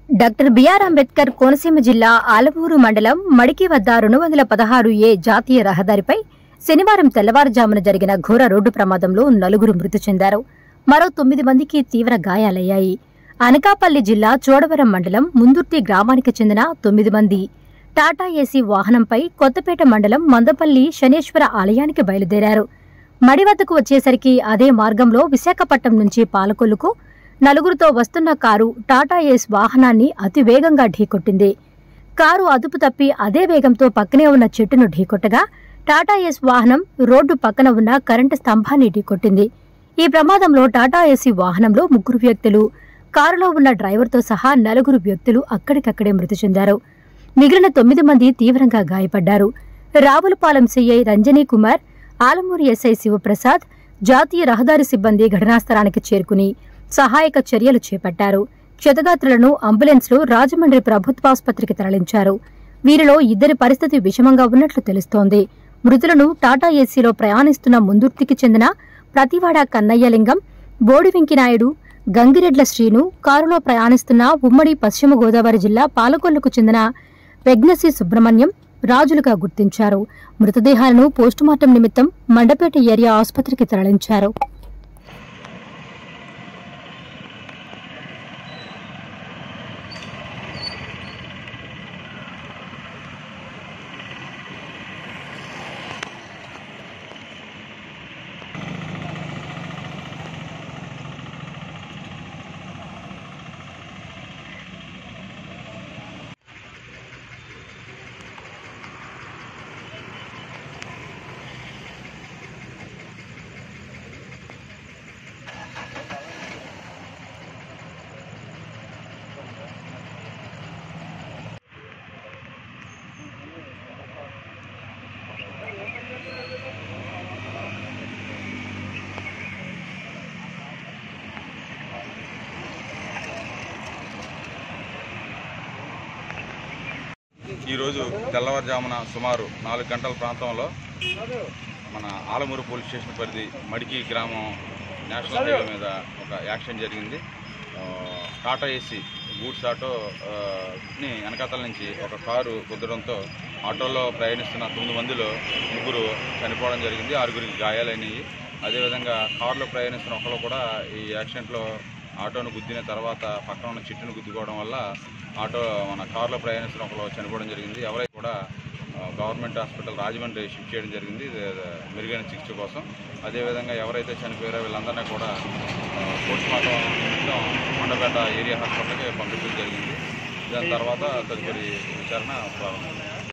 doctor BR Ambedkar Konaseema జిల్లా ఆలమూరు మండలం మడికి వద్ద రెండు వందల పదహారు ఏ జాతీయ రహదారిపై శనివారం తెల్లవారుజామున జరిగిన ఘోర రోడ్డు ప్రమాదంలో నలుగురు మృతి చెందారు మరో తొమ్మిది మందికి తీవ్ర గాయాలయ్యాయి అనకాపల్లి జిల్లా చోడవరం మండలం ముందుర్తి గ్రామానికి చెందిన తొమ్మిది మంది టాటా ఏసీ వాహనంపై కొత్తపేట మండలం మందపల్లి శనేశ్వర ఆలయానికి బయలుదేరారు మడి వద్దకు వచ్చేసరికి అదే మార్గంలో విశాఖపట్నం నుంచి పాలకొల్లుకు నలుగురితో వస్తున్న కారు టాటా ఏస్ వాహనాన్ని అతి వేగంగా ఢీకొట్టింది కారు అదుపు తప్పి అదే వేగంతో పక్కనే ఉన్న చెట్టును ఢీకొట్టగా టాటా ఏస్ వాహనం రోడ్డు పక్కన ఉన్న కరెంటు స్తంభాన్ని ఢీకొట్టింది ఈ ప్రమాదంలో టాటా ఏసీ వాహనంలో ముగ్గురు వ్యక్తులు కారులో ఉన్న డ్రైవర్తో సహా నలుగురు వ్యక్తులు అక్కడికక్కడే మృతి చెందారు మిగిలిన తొమ్మిది మంది తీవ్రంగా గాయపడ్డారు రావులపాలెం సీఐ రంజనీ కుమార్ ఆలమూరు ఎస్ఐ శివప్రసాద్ జాతీయ రహదారి సిబ్బంది ఘటనాస్థలానికి చేరుకుని సహాయక చర్యలు చేపట్టారు క్షతగాత్రులను అంబులెన్స్లో రాజమండ్రి ప్రభుత్వాసుపత్రికి తరలించారు వీరిలో ఇద్దరి పరిస్థితి విషమంగా ఉన్నట్లు తెలుస్తోంది మృతులను టాటా ఏసీలో ప్రయాణిస్తున్న ముందుర్తికి చెందిన ప్రతివాడ కన్నయ్యలింగం బోడివెంకినాయుడు గంగిరెడ్ల శ్రీను కారులో ప్రయాణిస్తున్న ఉమ్మడి పశ్చిమ గోదావరి జిల్లా పాలకొల్లుకు చెందిన వెగ్నసి సుబ్రహ్మణ్యం రాజులుగా గుర్తించారు మృతదేహాలను పోస్టుమార్టం నిమిత్తం మండపేట ఏరియా ఆసుపత్రికి తరలించారు ఈరోజు తెల్లవారుజామున సుమారు నాలుగు గంటల ప్రాంతంలో మన ఆలమూరు పోలీస్ స్టేషన్ పరిధి మడికి గ్రామం నేషనల్ హైవే మీద ఒక యాక్సిడెంట్ జరిగింది ఆ, టాటా ఏసీ గూడ్స్ ఆటో ఆ, ని వెనకాతల నుంచి ఒక కారు గుద్దడంతో ఆటోలో ప్రయాణిస్తున్న తొమ్మిది మందిలో ముగ్గురు చనిపోవడం జరిగింది ఆరుగురికి గాయాలైనవి అదేవిధంగా కారులో ప్రయాణిస్తున్న ఒకరు కూడా ఈ యాక్సిడెంట్లో ఆటోను గుద్దిన తర్వాత పక్కన ఉన్న చెట్టును గుద్దుకోవడం వల్ల ఆటో మన కారులో ప్రయాణిస్తున్న ఒకరు చనిపోవడం జరిగింది ఎవరైతే కూడా ఆ, గవర్నమెంట్ హాస్పిటల్ రాజమండ్రి షిఫ్ట్ చేయడం జరిగింది ఇది, ఆ, మెరుగైన చికిత్స కోసం అదేవిధంగా ఎవరైతే చనిపోయారో వీళ్ళందరినీ కూడా పోస్ట్ మార్టం నిమిత్తం మండపేట ఏరియా హాస్పిటల్కి పంపించడం జరిగింది దాని తర్వాత తదుపరి విచారణ ప్రారంభమైంది